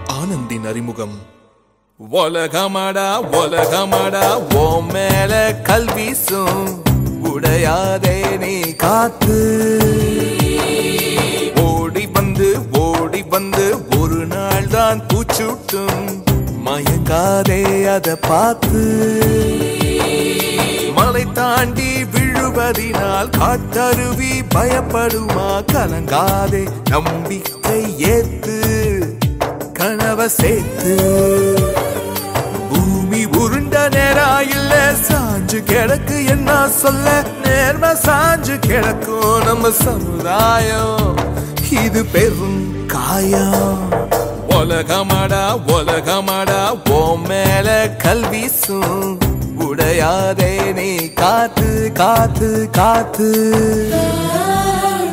ஆனந்தின் அறிமுகம் உலகமடா உலகமடா ஓ மேல கல்வீசும் உடையாதே நீ காத்து ஓடி வந்து ஓடி வந்து ஒரு நாள் தான் பூச்சுட்டும் மயங்காதே அத பார்த்து மலை தாண்டி விழுவதினால் காட்டருவி பயப்படுமா கலங்காதே நம்பிக்கை ஏத்து கனவ சேர்த்து பூமி உருண்ட நேரா இல்ல சாஞ்சு கிடக்கு என்ன சொல்ல நேர்ம சாஞ்சு கிடக்கும் நம்ம சமுதாயம் இது பெரும் காயம் உலகமடா உலகமடா ஓ மேல கல்வீசும் உடையாதே நீ காத்து காத்து காத்து